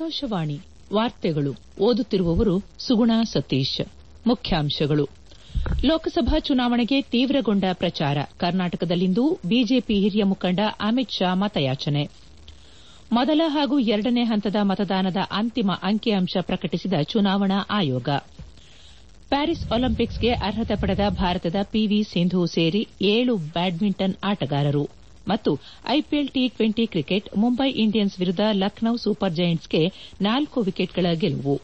ಆಕಾಶವಾಣಿ ವಾರ್ತೆಗಳು ಓದುತ್ತಿರುವವರು ಸುಗುಣಾ ಸತೀಶ್ ಮುಖ್ಯಾಂಶಗಳು ಲೋಕಸಭಾ ಚುನಾವಣೆಗೆ ತೀವ್ರಗೊಂಡ ಪ್ರಚಾರ ಕರ್ನಾಟಕದಲ್ಲಿಂದು ಬಿಜೆಪಿ ಹಿರಿಯ ಮುಖಂಡ ಅಮಿತ್ ಶಾ ಮತಯಾಚನೆ ಮೊದಲ ಹಾಗೂ ಎರಡನೇ ಹಂತದ ಮತದಾನದ ಅಂತಿಮ ಅಂಕಿಅಂಶ ಪ್ರಕಟಿಸಿದ ಚುನಾವಣಾ ಆಯೋಗ ಪ್ಯಾರಿಸ್ ಒಲಿಂಪಿಕ್ಸ್ಗೆ ಅರ್ಹತೆ ಪಡೆದ ಭಾರತದ ಪಿವಿ ಸಿಂಧು ಸೇರಿ ಏಳು ಬ್ಯಾಡ್ಮಿಂಟನ್ ಆಟಗಾರರು ಮತ್ತು IPL T twenty cricket Mumbai Indians ವಿರುದ್ದ ಲಖನೌ ಸೂಪರ್ ಜೈಂಟ್ಸ್ಗೆ ನಾಲ್ಕು ವಿಕೆಟ್ಗಳ ಗೆಲುವು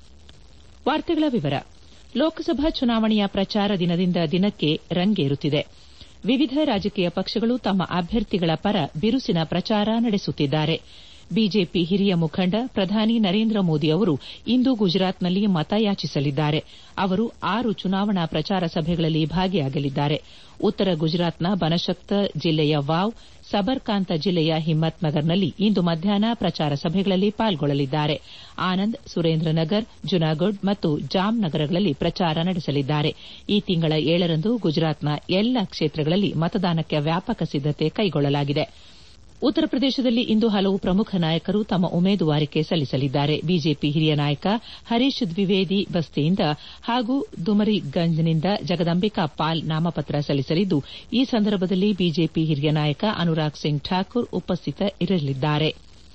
ಲೋಕಸಭಾ ಚುನಾವಣೆಯ ಪ್ರಚಾರ ದಿನದಿಂದ ದಿನಕ್ಕೆ ರಂಗೇರುತ್ತಿದೆ ವಿವಿಧ ರಾಜಕೀಯ ಪಕ್ಷಗಳು ತಮ್ಮ ಅಭ್ಯರ್ಥಿಗಳ ಪರ ಬಿರುಸಿನ ಪ್ರಚಾರ ನಡೆಸುತ್ತಿದ್ದಾರೆ ಬಿಜೆಪಿ ಹಿರಿಯ ಮುಖಂಡ ಪ್ರಧಾನಿ ನರೇಂದ್ರ ಮೋದಿ ಅವರು ಇಂದು ಗುಜರಾತ್ನಲ್ಲಿ ಮತಯಾಚಿಸಲಿದ್ದಾರೆ ಅವರು ಆರು ಚುನಾವಣಾ ಪ್ರಚಾರ ಸಭೆಗಳಲ್ಲಿ ಭಾಗಿಯಾಗಲಿದ್ದಾರೆ ಉತ್ತರ ಗುಜರಾತ್ನ ಬನಶಂಕರ್ ಜಿಲ್ಲೆಯ ವಾವ್ ಸಬರ್ಕಾಂತ ಜಿಲ್ಲೆಯ ಹಿಮ್ಮತ್ ನಗರ್ನಲ್ಲಿ ಇಂದು ಮಧ್ಯಾಹ್ನ ಪ್ರಚಾರ ಸಭೆಗಳಲ್ಲಿ ಪಾಲ್ಗೊಳ್ಳಲಿದ್ದಾರೆ ಆನಂದ್ ಸುರೇಂದ್ರನಗರ್ ಜುನಾಗಢ್ ಮತ್ತು ಜಾಮ್ ನಗರಗಳಲ್ಲಿ ಪ್ರಚಾರ ನಡೆಸಲಿದ್ದಾರೆ ಈ ತಿಂಗಳ ಏಳರಂದು ಗುಜರಾತ್ನ ಎಲ್ಲಾ ಕ್ಷೇತ್ರಗಳಲ್ಲಿ ಮತದಾನಕ್ಕೆ ವ್ಯಾಪಕ ಸಿದ್ದತೆ ಕೈಗೊಳ್ಳಲಾಗಿದೆ ಉತ್ತರ ಪ್ರದೇಶದಲ್ಲಿ ಇಂದು ಹಲವು ಪ್ರಮುಖ ನಾಯಕರು ತಮ್ಮ ಉಮೇದುವಾರಿಕೆ ಸಲ್ಲಿಸಲಿದ್ದಾರೆ ಬಿಜೆಪಿ ಹಿರಿಯ ನಾಯಕ ಹರೀಶ್ ದ್ವಿವೇದಿ ಬಸ್ತಿಯಿಂದ ಹಾಗೂ ದುಮರಿಗಂಜ್ನಿಂದ ಜಗದಂಬಿಕಾ ಪಾಲ್ ನಾಮಪತ್ರ ಸಲ್ಲಿಸಲಿದ್ದು ಈ ಸಂದರ್ಭದಲ್ಲಿ ಬಿಜೆಪಿ ಹಿರಿಯ ನಾಯಕ ಅನುರಾಗ್ ಸಿಂಗ್ ಠಾಕೂರ್ ಉಪಸ್ಥಿತರಿರಲಿದ್ದಾರೆ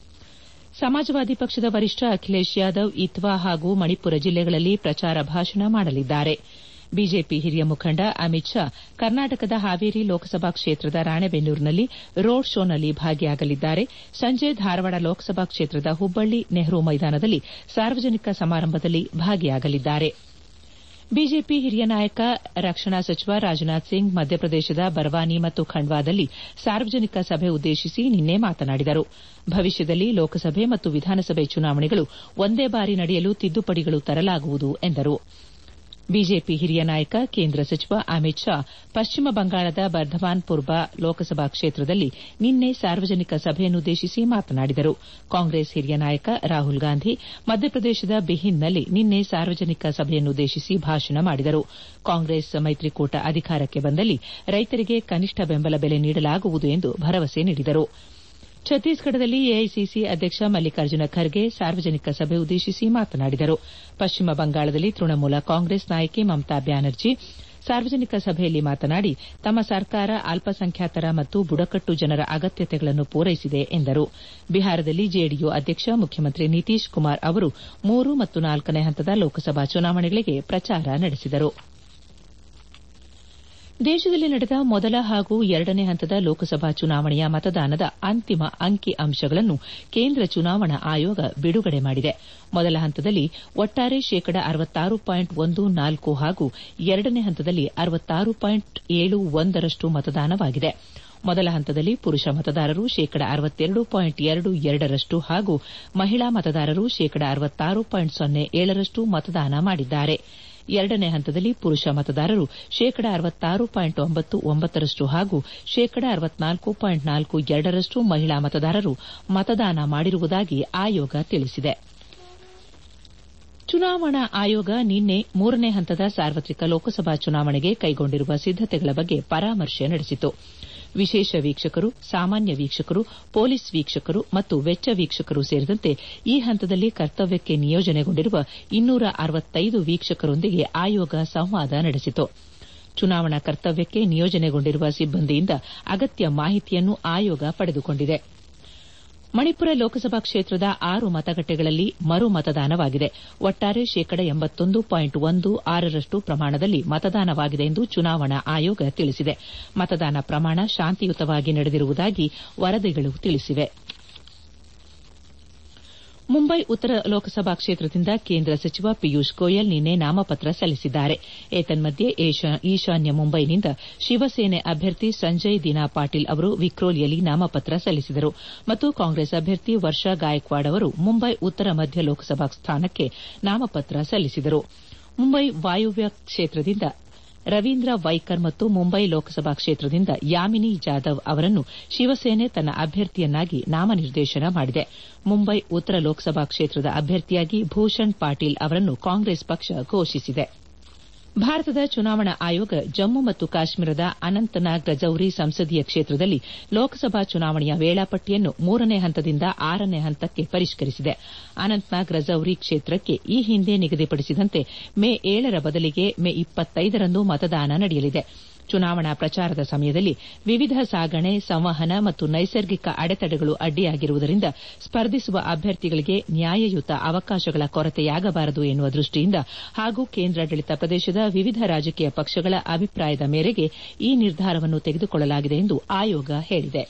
ಸಮಾಜವಾದಿ ಪಕ್ಷದ ವರಿಷ್ಠ ಅಖಿಲೇಶ್ ಯಾದವ್ ಇತ್ವಾ ಹಾಗೂ ಮಣಿಪುರ ಜಿಲ್ಲೆಗಳಲ್ಲಿ ಪ್ರಚಾರ ಭಾಷಣ ಮಾಡಲಿದ್ದಾರೆ ಬಿಜೆಪಿ ಹಿರಿಯ ಮುಖಂಡ ಅಮಿತ್ ಶಾ ಕರ್ನಾಟಕದ ಹಾವೇರಿ ಲೋಕಸಭಾ ಕ್ಷೇತ್ರದ ರಾಣೆಬೆನ್ನೂರಿನಲ್ಲಿ ರೋಡ್ ಶೋನಲ್ಲಿ ಭಾಗಿಯಾಗಲಿದ್ದಾರೆ ಸಂಜೆ ಧಾರವಾಡ ಲೋಕಸಭಾ ಕ್ಷೇತ್ರದ ಹುಬ್ಬಳ್ಳಿ ನೆಹರು ಮೈದಾನದಲ್ಲಿ ಸಾರ್ವಜನಿಕ ಸಮಾರಂಭದಲ್ಲಿ ಭಾಗಿಯಾಗಲಿದ್ದಾರೆ ಬಿಜೆಪಿ ಹಿರಿಯ ನಾಯಕ ರಕ್ಷಣಾ ಸಚಿವ ರಾಜನಾಥ್ ಸಿಂಗ್ ಮಧ್ಯಪ್ರದೇಶದ ಬರ್ವಾನಿ ಮತ್ತು ಖಂಡ್ವಾದಲ್ಲಿ ಸಾರ್ವಜನಿಕ ಸಭೆ ಉದ್ದೇಶಿಸಿ ನಿನ್ನೆ ಮಾತನಾಡಿದರು ಭವಿಷ್ಯದಲ್ಲಿ ಲೋಕಸಭೆ ಮತ್ತು ವಿಧಾನಸಭೆ ಚುನಾವಣೆಗಳು ಒಂದೇ ಬಾರಿ ನಡೆಯಲು ತಿದ್ದುಪಡಿಗಳು ತರಲಾಗುವುದು ಎಂದರು ಬಿಜೆಪಿ ಹಿರಿಯ ನಾಯಕ ಕೇಂದ್ರ ಸಚಿವ ಅಮಿತ್ ಶಾ ಪಶ್ಚಿಮ ಬಂಗಾಳದ ಬರ್ಧಮಾನ್ ಪುರ್ಬಾ ಲೋಕಸಭಾ ಕ್ಷೇತ್ರದಲ್ಲಿ ನಿನ್ನೆ ಸಾರ್ವಜನಿಕ ಸಭೆಯನ್ನುದ್ದೇಶಿಸಿ ಮಾತನಾಡಿದರು ಕಾಂಗ್ರೆಸ್ ಹಿರಿಯ ನಾಯಕ ರಾಹುಲ್ ಗಾಂಧಿ ಮಧ್ಯಪ್ರದೇಶದ ಬಿಹಿನ್ನಲ್ಲಿ ನಿನ್ನೆ ಸಾರ್ವಜನಿಕ ಸಭೆಯನ್ನುದ್ದೇಶಿಸಿ ಭಾಷಣ ಮಾಡಿದರು ಕಾಂಗ್ರೆಸ್ ಮೈತ್ರಿಕೂಟ ಅಧಿಕಾರಕ್ಕೆ ಬಂದಲ್ಲಿ ರೈತರಿಗೆ ಕನಿಷ್ಠ ಬೆಂಬಲ ಬೆಲೆ ನೀಡಲಾಗುವುದು ಎಂದು ಭರವಸೆ ನೀಡಿದರು ಛತ್ತೀಸ್ಗಢದಲ್ಲಿ ಎಐಸಿಸಿ ಅಧ್ಯಕ್ಷ ಮಲ್ಲಿಕಾರ್ಜುನ ಖರ್ಗೆ ಸಾರ್ವಜನಿಕ ಸಭೆ ಉದ್ದೇಶಿಸಿ ಮಾತನಾಡಿದರು ಪಶ್ಚಿಮ ಬಂಗಾಳದಲ್ಲಿ ತೃಣಮೂಲ ಕಾಂಗ್ರೆಸ್ ನಾಯಕಿ ಮಮತಾ ಬ್ಯಾನರ್ಜಿ ಸಾರ್ವಜನಿಕ ಸಭೆಯಲ್ಲಿ ಮಾತನಾಡಿ ತಮ್ಮ ಸರ್ಕಾರ ಅಲ್ಪಸಂಖ್ಯಾತರ ಮತ್ತು ಬುಡಕಟ್ಟು ಜನರ ಅಗತ್ಯತೆಗಳನ್ನು ಪೂರೈಸಿದೆ ಎಂದರು ಬಿಹಾರದಲ್ಲಿ ಜೆಡಿಯು ಅಧ್ಯಕ್ಷ ಮುಖ್ಯಮಂತ್ರಿ ನಿತೀಶ್ ಕುಮಾರ್ ಅವರು ಮೂರು ಮತ್ತು ನಾಲ್ಕನೇ ಹಂತದ ಲೋಕಸಭಾ ಚುನಾವಣೆಗಳಿಗೆ ಪ್ರಚಾರ ನಡೆಸಿದರು ದೇಶದಲ್ಲಿ ನಡೆದ ಮೊದಲ ಹಾಗೂ ಎರಡನೇ ಹಂತದ ಲೋಕಸಭಾ ಚುನಾವಣೆಯ ಮತದಾನದ ಅಂತಿಮ ಅಂಕಿ ಅಂಶಗಳನ್ನು ಕೇಂದ್ರ ಚುನಾವಣಾ ಆಯೋಗ ಬಿಡುಗಡೆ ಮಾಡಿದೆ ಮೊದಲ ಹಂತದಲ್ಲಿ ಒಟ್ಟಾರೆ ಶೇಕಡ ಅರವತ್ತಾರು ಪಾಯಿಂಟ್ ಒಂದು ನಾಲ್ಕು ಹಾಗೂ ಎರಡನೇ ಹಂತದಲ್ಲಿ ಅರವತ್ತಾರು ಪಾಯಿಂಟ್ ಏಳು ಒಂದರಷ್ಟು ಮತದಾನವಾಗಿದೆ ಮೊದಲ ಹಂತದಲ್ಲಿ ಪುರುಷ ಮತದಾರರು ಶೇಕಡ ಅರವತ್ತೆರಡು ಪಾಯಿಂಟ್ ಎರಡು ಎರಡರಷ್ಟು ಹಾಗೂ ಮಹಿಳಾ ಮತದಾರರು ಶೇಕಡ ಅರವತ್ತಾರು ಪಾಯಿಂಟ್ ಸೊನ್ನೆ ಏಳರಷ್ಟು ಮತದಾನ ಮಾಡಿದ್ದಾರೆ ಎರಡನೇ ಹಂತದಲ್ಲಿ ಪುರುಷ ಮತದಾರರು ಶೇಕಡ ಅರವತ್ತಾರು ಪಾಯಿಂಟ್ ಒಂಬತ್ತು ಒಂಬತ್ತರಷ್ಟು ಹಾಗೂ ಶೇಕಡ ಅರವತ್ನಾಲ್ಕು ಪಾಯಿಂಟ್ ನಾಲ್ಕು ಎರಡರಷ್ಟು ಮಹಿಳಾ ಮತದಾರರು ಮತದಾನ ಮಾಡಿರುವುದಾಗಿ ಆಯೋಗ ತಿಳಿಸಿದೆ ಚುನಾವಣಾ ಆಯೋಗ ನಿನ್ನೆ ಮೂರನೇ ಹಂತದ ಸಾರ್ವತ್ರಿಕ ಲೋಕಸಭಾ ಚುನಾವಣೆಗೆ ಕೈಗೊಂಡಿರುವ ಸಿದ್ದತೆಗಳ ಬಗ್ಗೆ ಪರಾಮರ್ಶೆ ನಡೆಸಿತು ವಿಶೇಷ ವೀಕ್ಷಕರು ಸಾಮಾನ್ಯ ವೀಕ್ಷಕರು ಪೊಲೀಸ್ ವೀಕ್ಷಕರು ಮತ್ತು ವೆಚ್ಚ ವೀಕ್ಷಕರು ಸೇರಿದಂತೆ ಈ ಹಂತದಲ್ಲಿ ಕರ್ತವ್ಯಕ್ಕೆ ನಿಯೋಜನೆಗೊಂಡಿರುವ ಇನ್ನೂರ ಅರವತ್ತೈದು ವೀಕ್ಷಕರೊಂದಿಗೆ ಆಯೋಗ ಸಂವಾದ ನಡೆಸಿತು ಚುನಾವಣಾ ಕರ್ತವ್ಯಕ್ಕೆ ನಿಯೋಜನೆಗೊಂಡಿರುವ ಸಿಬ್ಬಂದಿಯಿಂದ ಅಗತ್ಯ ಮಾಹಿತಿಯನ್ನು ಆಯೋಗ ಪಡೆದುಕೊಂಡಿದೆ ಮಣಿಪುರ ಲೋಕಸಭಾ ಕ್ಷೇತ್ರದ ಆರು ಮತಗಟ್ಟೆಗಳಲ್ಲಿ ಮರು ಮತದಾನವಾಗಿದೆ ಒಟ್ಟಾರೆ ಶೇಕಡ ಎಂಬತ್ತೊಂದು ಪಾಯಿಂಟ್ ಒಂದು ಆರರಷ್ಟು ಪ್ರಮಾಣದಲ್ಲಿ ಮತದಾನವಾಗಿದೆ ಎಂದು ಚುನಾವಣಾ ಆಯೋಗ ತಿಳಿಸಿದೆ ಮತದಾನ ಪ್ರಮಾಣ ಶಾಂತಿಯುತವಾಗಿ ನಡೆದಿರುವುದಾಗಿ ವರದಿಗಳು ತಿಳಿಸಿವೆ ಮುಂಬೈ ಉತ್ತರ ಲೋಕಸಭಾ ಕ್ಷೇತ್ರದಿಂದ ಕೇಂದ್ರ ಸಚಿವ ಪಿಯೂಷ್ ಗೋಯಲ್ ನಿನ್ನೆ ನಾಮಪತ್ರ ಸಲ್ಲಿಸಿದ್ದಾರೆ ಏತನ್ಮಧ್ಯೆ ಈಶಾನ್ಯ ಮುಂಬೈನಿಂದ ಶಿವಸೇನೆ ಅಭ್ಯರ್ಥಿ ಸಂಜಯ್ ದಿನಾ ಪಾಟೀಲ್ ಅವರು ವಿಕ್ರೋಲಿಯಲ್ಲಿ ನಾಮಪತ್ರ ಸಲ್ಲಿಸಿದರು ಮತ್ತು ಕಾಂಗ್ರೆಸ್ ಅಭ್ಯರ್ಥಿ ವರ್ಷಾ ಗಾಯಕ್ವಾಡ್ ಅವರು ಮುಂಬೈ ಉತ್ತರ ಮಧ್ಯ ಲೋಕಸಭಾ ಸ್ಥಾನಕ್ಕೆ ನಾಮಪತ್ರ ಸಲ್ಲಿಸಿದರು ಮುಂಬೈ ವಾಯುವ್ಯ ಕ್ಷೇತ್ರದಿಂದ ರವೀಂದ್ರ ವೈಕರ್ ಮತ್ತು ಮುಂಬೈ ಲೋಕಸಭಾ ಕ್ಷೇತ್ರದಿಂದ ಯಾಮಿನಿ ಜಾಧವ್ ಅವರನ್ನು ಶಿವಸೇನೆ ತನ್ನ ಅಭ್ಯರ್ಥಿಯನ್ನಾಗಿ ನಾಮನಿರ್ದೇಶನ ಮಾಡಿದೆ ಮುಂಬೈ ಉತ್ತರ ಲೋಕಸಭಾ ಕ್ಷೇತ್ರದ ಅಭ್ಯರ್ಥಿಯಾಗಿ ಭೂಷಣ್ ಪಾಟೀಲ್ ಅವರನ್ನು ಕಾಂಗ್ರೆಸ್ ಪಕ್ಷ ಘೋಷಿಸಿದೆ ಭಾರತದ ಚುನಾವಣಾ ಆಯೋಗ ಜಮ್ಮು ಮತ್ತು ಕಾಶ್ಮೀರದ ಅನಂತನಾಗ್ ರಜೌರಿ ಸಂಸದೀಯ ಕ್ಷೇತ್ರದಲ್ಲಿ ಲೋಕಸಭಾ ಚುನಾವಣೆಯ ವೇಳಾಪಟ್ಟಿಯನ್ನು ಮೂರನೇ ಹಂತದಿಂದ ಆರನೇ ಹಂತಕ್ಕೆ ಪರಿಷ್ಕರಿಸಿದೆ ಅನಂತನಾಗ್ ರಜೌರಿ ಕ್ಷೇತ್ರಕ್ಕೆ ಈ ಹಿಂದೆ ನಿಗದಿಪಡಿಸಿದಂತೆ ಮೇ ಏಳರ ಬದಲಿಗೆ ಮೇ ಇಪ್ಪತ್ತೈದರಂದು ಮತದಾನ ನಡೆಯಲಿದೆ ಚುನಾವಣಾ ಪ್ರಚಾರದ ಸಮಯದಲ್ಲಿ ವಿವಿಧ ಸಾಗಣೆ ಸಂವಹನ ಮತ್ತು ನೈಸರ್ಗಿಕ ಅಡೆತಡೆಗಳು ಅಡ್ಡಿಯಾಗಿರುವುದರಿಂದ ಸ್ಪರ್ಧಿಸುವ ಅಭ್ಯರ್ಥಿಗಳಿಗೆ ನ್ಯಾಯಯುತ ಅವಕಾಶಗಳ ಕೊರತೆಯಾಗಬಾರದು ಎನ್ನುವ ದೃಷ್ಟಿಯಿಂದ ಹಾಗೂ ಕೇಂದ್ರಾಡಳಿತ ಪ್ರದೇಶದ ವಿವಿಧ ರಾಜಕೀಯ ಪಕ್ಷಗಳ ಅಭಿಪ್ರಾಯದ ಮೇರೆಗೆ ಈ ನಿರ್ಧಾರವನ್ನು ತೆಗೆದುಕೊಳ್ಳಲಾಗಿದೆ ಎಂದು ಆಯೋಗ ಹೇಳಿದೆ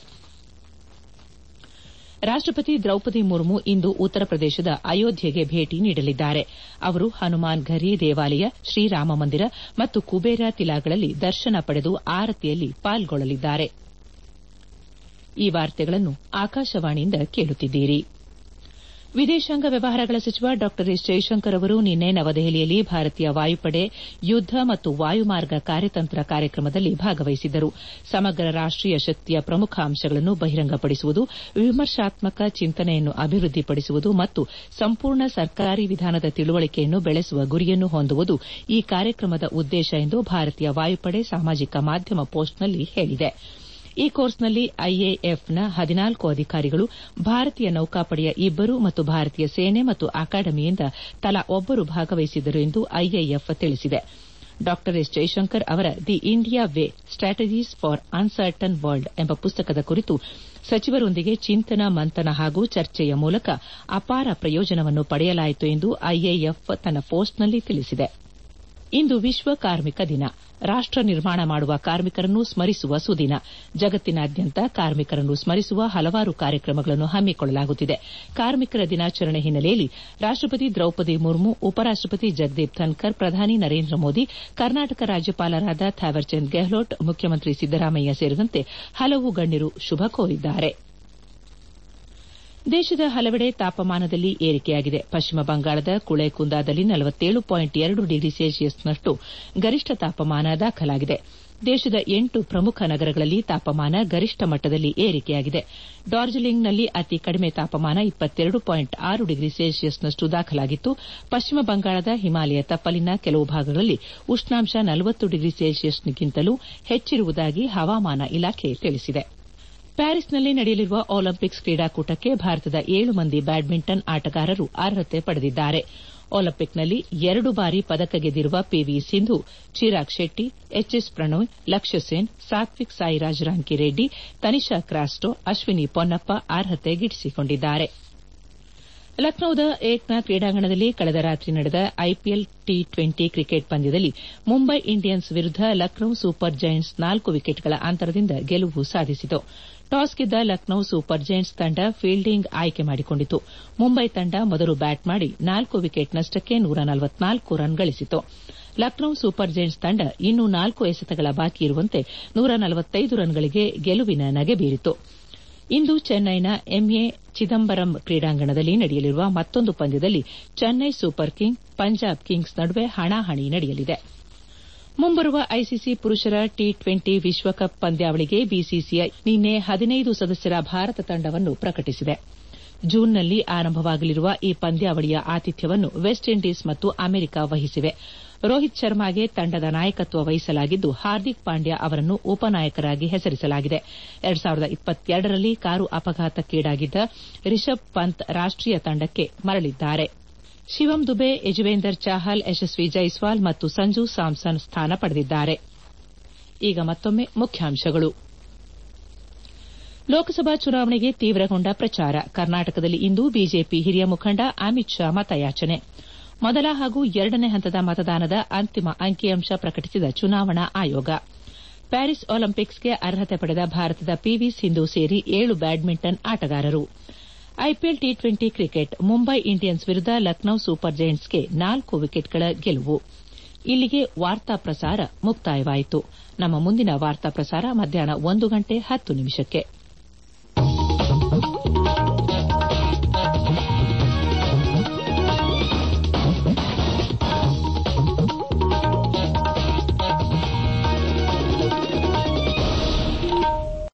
ರಾಷ್ಟಪತಿ ದ್ರೌಪದಿ ಮುರ್ಮು ಇಂದು ಉತ್ತರ ಪ್ರದೇಶದ ಅಯೋಧ್ಯೆಗೆ ಭೇಟಿ ನೀಡಲಿದ್ದಾರೆ ಅವರು ಹನುಮಾನ್ ಘರಿ ದೇವಾಲಯ ಶ್ರೀರಾಮ ಮಂದಿರ ಮತ್ತು ಕುಬೇರ ತಿಲಾಗಳಲ್ಲಿ ದರ್ಶನ ಪಡೆದು ಆರತಿಯಲ್ಲಿ ಪಾಲ್ಗೊಳ್ಳಲಿದ್ದಾರೆ ಈ ವಾರ್ತೆಗಳನ್ನು ಆಕಾಶವಾಣಿಯಿಂದ ಕೇಳುತ್ತಿದ್ದೀರಿ ವಿದೇಶಾಂಗ ವ್ಯವಹಾರಗಳ ಸಚಿವ ಡಾ ಎಸ್ ಜೈಶಂಕರ್ ಅವರು ನಿನ್ನೆ ನವದೆಹಲಿಯಲ್ಲಿ ಭಾರತೀಯ ವಾಯುಪಡೆ ಯುದ್ದ ಮತ್ತು ವಾಯುಮಾರ್ಗ ಕಾರ್ಯತಂತ್ರ ಕಾರ್ಯಕ್ರಮದಲ್ಲಿ ಭಾಗವಹಿಸಿದ್ದರು ಸಮಗ್ರ ರಾಷ್ಟೀಯ ಶಕ್ತಿಯ ಪ್ರಮುಖ ಅಂಶಗಳನ್ನು ಬಹಿರಂಗಪಡಿಸುವುದು ವಿಮರ್ಶಾತ್ಮಕ ಚಿಂತನೆಯನ್ನು ಅಭಿವೃದ್ಧಿಪಡಿಸುವುದು ಮತ್ತು ಸಂಪೂರ್ಣ ಸರ್ಕಾರಿ ವಿಧಾನದ ತಿಳುವಳಿಕೆಯನ್ನು ಬೆಳೆಸುವ ಗುರಿಯನ್ನು ಹೊಂದುವುದು ಈ ಕಾರ್ಯಕ್ರಮದ ಉದ್ದೇಶ ಎಂದು ಭಾರತೀಯ ವಾಯುಪಡೆ ಸಾಮಾಜಿಕ ಮಾಧ್ಯಮ ಪೋಸ್ಟ್ನಲ್ಲಿ ಹೇಳಿದೆ ಈ ಕೋರ್ಸ್ನಲ್ಲಿ ಐಎಎಫ್ನ ಹದಿನಾಲ್ಕು ಅಧಿಕಾರಿಗಳು ಭಾರತೀಯ ನೌಕಾಪಡೆಯ ಇಬ್ಬರು ಮತ್ತು ಭಾರತೀಯ ಸೇನೆ ಮತ್ತು ಅಕಾಡೆಮಿಯಿಂದ ತಲಾ ಒಬ್ಬರು ಭಾಗವಹಿಸಿದ್ದರು ಎಂದು ಐಎಎಫ್ ತಿಳಿಸಿದೆ ಡಾ ಎಸ್ ಜೈಶಂಕರ್ ಅವರ the India way strategies for uncertain world ಎಂಬ ಪುಸ್ತಕದ ಕುರಿತು ಸಚಿವರೊಂದಿಗೆ ಚಿಂತನ ಮಂಥನ ಹಾಗೂ ಚರ್ಚೆಯ ಮೂಲಕ ಅಪಾರ ಪ್ರಯೋಜನವನ್ನು ಪಡೆಯಲಾಯಿತು ಎಂದು ಐಎಎಫ್ ತನ್ನ ಪೋಸ್ಟ್ನಲ್ಲಿ ತಿಳಿಸಿದೆ ಇಂದು ವಿಶ್ವ ಕಾರ್ಮಿಕ ದಿನ ರಾಷ್ಟ ನಿರ್ಮಾಣ ಮಾಡುವ ಕಾರ್ಮಿಕರನ್ನು ಸ್ಮರಿಸುವ ಸುದಿನ ಜಗತ್ತಿನಾದ್ಯಂತ ಕಾರ್ಮಿಕರನ್ನು ಸ್ಮರಿಸುವ ಹಲವಾರು ಕಾರ್ಯಕ್ರಮಗಳನ್ನು ಹಮ್ಮಿಕೊಳ್ಳಲಾಗುತ್ತಿದೆ ಕಾರ್ಮಿಕರ ದಿನಾಚರಣೆ ಹಿನ್ನೆಲೆಯಲ್ಲಿ ರಾಷ್ಟಪತಿ ದ್ರೌಪದಿ ಮುರ್ಮು ಉಪರಾಷ್ಟಪತಿ ಜಗದೀಪ್ ಧನ್ಕರ್ ಪ್ರಧಾನಿ ನರೇಂದ್ರ ಮೋದಿ ಕರ್ನಾಟಕ ರಾಜ್ಯಪಾಲರಾದ ಥಾವರ್ಚಂದ್ ಗೆಹ್ಲೋಟ್ ಮುಖ್ಯಮಂತ್ರಿ ಸಿದ್ದರಾಮಯ್ಯ ಸೇರಿದಂತೆ ಹಲವು ಗಣ್ಯರು ಶುಭ ಕೋರಿದ್ದಾರೆ ದೇಶದ ಹಲವೆಡೆ ತಾಪಮಾನದಲ್ಲಿ ಏರಿಕೆಯಾಗಿದೆ ಪಶ್ಚಿಮ ಬಂಗಾಳದ ಕುಳೆಕುಂದಾದಲ್ಲಿ ಡಿಗ್ರಿ ಸೆಲ್ಸಿಯಸ್ನಷ್ಟು ಗರಿಷ್ಠ ತಾಪಮಾನ ದಾಖಲಾಗಿದೆ ದೇಶದ ಎಂಟು ಪ್ರಮುಖ ನಗರಗಳಲ್ಲಿ ತಾಪಮಾನ ಗರಿಷ್ಠ ಮಟ್ಟದಲ್ಲಿ ಏರಿಕೆಯಾಗಿದೆ ಡಾರ್ಜಿಲಿಂಗ್ನಲ್ಲಿ ಅತಿ ಕಡಿಮೆ ತಾಪಮಾನ ಡಿಗ್ರಿ ಸೆಲ್ಸಿಯಸ್ನಷ್ಟು ದಾಖಲಾಗಿತ್ತು ಪಶ್ಚಿಮ ಬಂಗಾಳದ ಹಿಮಾಲಯ ತಪ್ಪಲಿನ ಕೆಲವು ಭಾಗಗಳಲ್ಲಿ ಉಷ್ಣಾಂಶ ಡಿಗ್ರಿ ಸೆಲ್ಸಿಯಸ್ಗಿಂತಲೂ ಹೆಚ್ಚಿರುವುದಾಗಿ ಹವಾಮಾನ ಇಲಾಖೆ ತಿಳಿಸಿದೆ ಪ್ಯಾರಿಸ್ನಲ್ಲಿ ನಡೆಯಲಿರುವ ಒಲಿಂಪಿಕ್ಸ್ ಕ್ರೀಡಾಕೂಟಕ್ಕೆ ಭಾರತದ ಏಳು ಮಂದಿ ಬ್ಯಾಡ್ಮಿಂಟನ್ ಆಟಗಾರರು ಅರ್ಹತೆ ಪಡೆದಿದ್ದಾರೆ ಒಲಿಂಪಿಕ್ನಲ್ಲಿ ಎರಡು ಬಾರಿ ಪದಕ ಗೆದ್ದಿರುವ ಪಿವಿ ಸಿಂಧು ಚಿರಾಗ್ ಶೆಟ್ಟಿ ಎಚ್ಎಸ್ ಪ್ರಣೋಯ್ ಲಕ್ಷ್ಯ ಸೇನ್ ಸಾತ್ವಿಕ್ ಸಾಯಿರಾಜ್ ರಾಂಕಿರೆಡ್ಡಿ ತನಿಷಾ ಕ್ರಾಸ್ಟೋ ಅಶ್ವಿನಿ ಪೊನ್ನಪ್ಪ ಅರ್ಹತೆ ಗಿಟ್ಟಿಸಿಕೊಂಡಿದ್ದಾರೆ ಲಕ್ನೋದ ಏಕ್ನಾಥ್ ಕ್ರೀಡಾಂಗಣದಲ್ಲಿ ಕಳೆದ ರಾತ್ರಿ ನಡೆದ ಐಪಿಎಲ್ ಟಿ ಟ್ವೆಂಟಿ ಕ್ರಿಕೆಟ್ ಪಂದ್ಯದಲ್ಲಿ ಮುಂಬೈ ಇಂಡಿಯನ್ಸ್ ವಿರುದ್ದ ಲಕ್ನೋ ಸೂಪರ್ ಜೈಂಟ್ಸ್ ನಾಲ್ಕು ವಿಕೆಟ್ಗಳ ಅಂತರದಿಂದ ಗೆಲುವು ಸಾಧಿಸಿತು ಟಾಸ್ ಗೆದ್ದ ಲಕ್ನೋ ಸೂಪರ್ ಜೈಂಟ್ಸ್ ತಂಡ ಫೀಲ್ಡಿಂಗ್ ಆಯ್ಕೆ ಮಾಡಿಕೊಂಡಿತು ಮುಂಬೈ ತಂಡ ಮೊದಲು ಬ್ಯಾಟ್ ಮಾಡಿ ನಾಲ್ಕು ವಿಕೆಟ್ ನಷ್ಟಕ್ಕೆ ರನ್ ಗಳಿಸಿತು ಲಕ್ನೋ ಸೂಪರ್ ಜೈಂಟ್ಸ್ ತಂಡ ಇನ್ನೂ ನಾಲ್ಕು ಎಸೆತಗಳ ಬಾಕಿ ಇರುವಂತೆ ರನ್ಗಳಿಗೆ ಗೆಲುವಿನ ನಗೆ ಬೀರಿತು ಇಂದು ಚೆನ್ನೈನ ಎಂಎ ಚಿದಂಬರಂ ಕ್ರೀಡಾಂಗಣದಲ್ಲಿ ನಡೆಯಲಿರುವ ಮತ್ತೊಂದು ಪಂದ್ಯದಲ್ಲಿ Chennai super king Punjab kings ನಡುವೆ ಹಣಾಹಣಿ ನಡೆಯಲಿದೆ ಮುಂಬರುವ ಐಸಿಸಿ ಪುರುಷರ ಟಿ ಟ್ವೆಂಟಿ ವಿಶ್ವಕಪ್ ಪಂದ್ಯಾವಳಿಗೆ ಬಿಸಿಸಿಐ ನಿನ್ನೆ ಹದಿನೈದು ಸದಸ್ಯರ ಭಾರತ ತಂಡವನ್ನು ಪ್ರಕಟಿಸಿದೆ ಜೂನ್ನಲ್ಲಿ ಆರಂಭವಾಗಲಿರುವ ಈ ಪಂದ್ಯಾವಳಿಯ ಆತಿಥ್ಯವನ್ನು ವೆಸ್ಟ್ ಇಂಡೀಸ್ ಮತ್ತು ಅಮೆರಿಕ ವಹಿಸಿವೆ ರೋಹಿತ್ ಶರ್ಮಾಗೆ ತಂಡದ ನಾಯಕತ್ವ ವಹಿಸಲಾಗಿದ್ದು ಹಾರ್ದಿಕ್ ಪಾಂಡ್ಯ ಅವರನ್ನು ಉಪನಾಯಕರಾಗಿ ಹೆಸರಿಸಲಾಗಿದೆ ರಲ್ಲಿ ಕಾರು ಅಪಘಾತಕ್ಕೀಡಾಗಿದ್ದ ರಿಷಬ್ ಪಂತ್ ರಾಷ್ಟೀಯ ತಂಡಕ್ಕೆ ಮರಳಿದ್ದಾರೆ ಶಿವಂ ದುಬೆ ಯಜುವೇಂದರ್ ಚಾಹಲ್ ಯಶಸ್ವಿ ಜೈಸ್ವಾಲ್ ಮತ್ತು ಸಂಜು ಸ್ಯಾಮ್ಸನ್ ಸ್ಥಾನ ಪಡೆದಿದ್ದಾರೆ ಈಗ ಮತ್ತೊಮ್ಮೆ ಮುಖ್ಯಾಂಶಗಳು ಲೋಕಸಭಾ ಚುನಾವಣೆಗೆ ತೀವ್ರಗೊಂಡ ಪ್ರಚಾರ ಕರ್ನಾಟಕದಲ್ಲಿ ಇಂದು ಬಿಜೆಪಿ ಹಿರಿಯ ಮುಖಂಡ ಅಮಿತ್ ಶಾ ಮತಯಾಚನೆ ಮೊದಲ ಹಾಗೂ ಎರಡನೇ ಹಂತದ ಮತದಾನದ ಅಂತಿಮ ಅಂಕಿಅಂಶ ಪ್ರಕಟಿಸಿದ ಚುನಾವಣಾ ಆಯೋಗ ಪ್ಯಾರಿಸ್ ಒಲಿಂಪಿಕ್ಸ್ಗೆ ಅರ್ಹತೆ ಪಡೆದ ಭಾರತದ ಪಿವಿ ಸಿಂಧು ಸೇರಿ ಏಳು ಬ್ಯಾಡ್ಮಿಂಟನ್ ಆಟಗಾರರು IPL T twenty cricket Mumbai Indians ವಿರುದ್ದ ಲಕ್ನೋ ಸೂಪರ್ ಜೈಂಟ್ಸ್ಗೆ ನಾಲ್ಕು ವಿಕೆಟ್ಗಳ ಗೆಲುವು ಇಲ್ಲಿಗೆ ವಾರ್ತಾ ಪ್ರಸಾರ ಮುಕ್ತಾಯವಾಯಿತು ನಮ್ಮ ಮುಂದಿನ ವಾರ್ತಾ ಪ್ರಸಾರ ಮಧ್ಯಾಹ್ನ ಒಂದು ಗಂಟೆ ಹತ್ತು ನಿಮಿಷಕ್ಕೆ